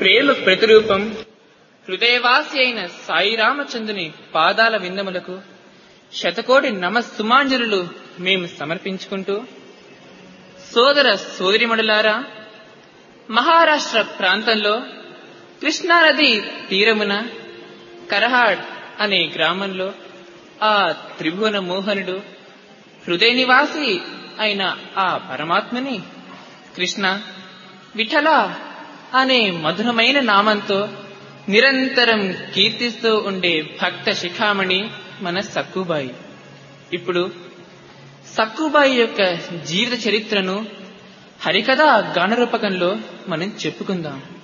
ప్రేమ ప్రతిరూపం హృదయవాసి అయిన సాయి రామచంద్రుని పాదాల విందములకు శతకోటి నమస్సుమాంజలులు మేము సమర్పించుకుంటూ సోదర సోదరిమణులారా మహారాష్ట్ర ప్రాంతంలో కృష్ణానది తీరమున కరహాడ్ అనే గ్రామంలో ఆ త్రిభువన మోహనుడు హృదయ నివాసి అయిన ఆ పరమాత్మని కృష్ణ విఠల అనే మధురమైన నామంతో నిరంతరం కీర్తిస్తూ ఉండే భక్త శిఖామణి మన సక్కుబాయి ఇప్పుడు సక్కుబాయి యొక్క జీవిత చరిత్రను హరికథ గానరూపకంలో మనం చెప్పుకుందాం